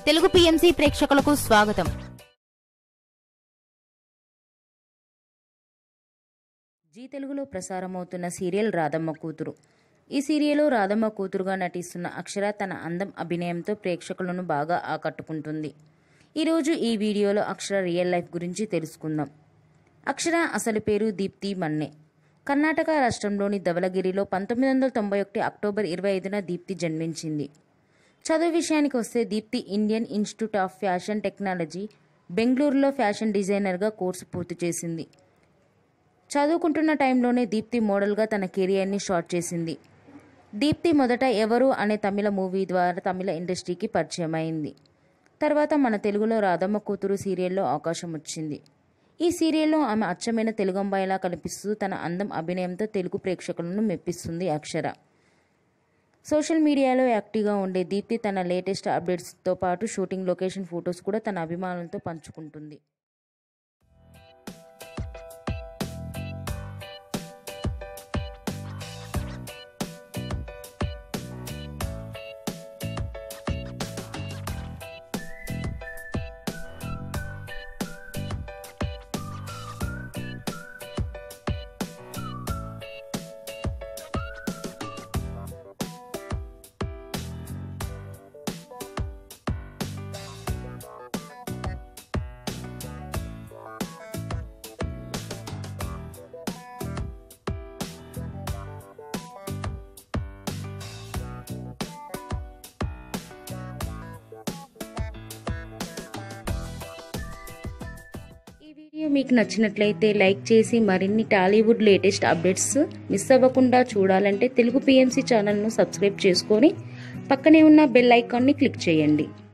Telugu PMC ప్రేక్షకులకు స్వాగతం G తెలుగులో ప్రసారమవుతున్న సీరియల్ రాధమ్మ కూతురు ఈ సీరియల్లో రాధమ్మ కూతురుగా నటిస్తున్న అక్షర తన అందం అభినయంతో ప్రేక్షకులను బాగా ఆకట్టుకుంటుంది ఈరోజు ఈ వీడియోలో అక్షర రియల్ లైఫ్ గురించి తెలుసుకుందాం అక్షర అసలు పేరు దీప్తి మన్నే కర్ణాటక రాష్ట్రంలోని ధవలగిరిలో పంతొమ్మిది వందల తొంభై ఒకటి అక్టోబర్ ఇరవై ఐదున దీప్తి జన్మించింది చదువు విషయానికి వస్తే Deepti Indian Institute of Fashion Technology బెంగళూరులో ఫ్యాషన్ డిజైనర్గా కోర్సు పూర్తి చేసింది చదువుకుంటున్న టైంలోనే దీప్తి మోడల్గా తన కెరియర్ని స్టార్ట్ చేసింది దీప్తి మొదట ఎవరు అనే తమిళ మూవీ ద్వారా తమిళ ఇండస్ట్రీకి పరిచయం అయింది తర్వాత మన తెలుగులో రాధమ్మ కూతురు సీరియల్లో అవకాశం వచ్చింది ఈ సీరియల్లో ఆమె అచ్చమైన తెలుగు అమ్మాయిలా కనిపిస్తూ తన అందం అభినయంతో తెలుగు ప్రేక్షకులను మెప్పిస్తుంది అక్షర సోషల్ మీడియాలో యాక్టివ్గా ఉండే దీప్తి తన లేటెస్ట్ అప్డేట్స్తో పాటు షూటింగ్ లొకేషన్ ఫొటోస్ కూడా తన అభిమానులతో పంచుకుంటుంది ఈ వీడియో మీకు నచ్చినట్లయితే లైక్ చేసి మరిన్ని టాలీవుడ్ లేటెస్ట్ అప్డేట్స్ మిస్ అవ్వకుండా చూడాలంటే తెలుగు పిఎంసి ఛానల్ను సబ్స్క్రైబ్ చేసుకొని పక్కనే ఉన్న బెల్ ఐకాన్ని క్లిక్ చేయండి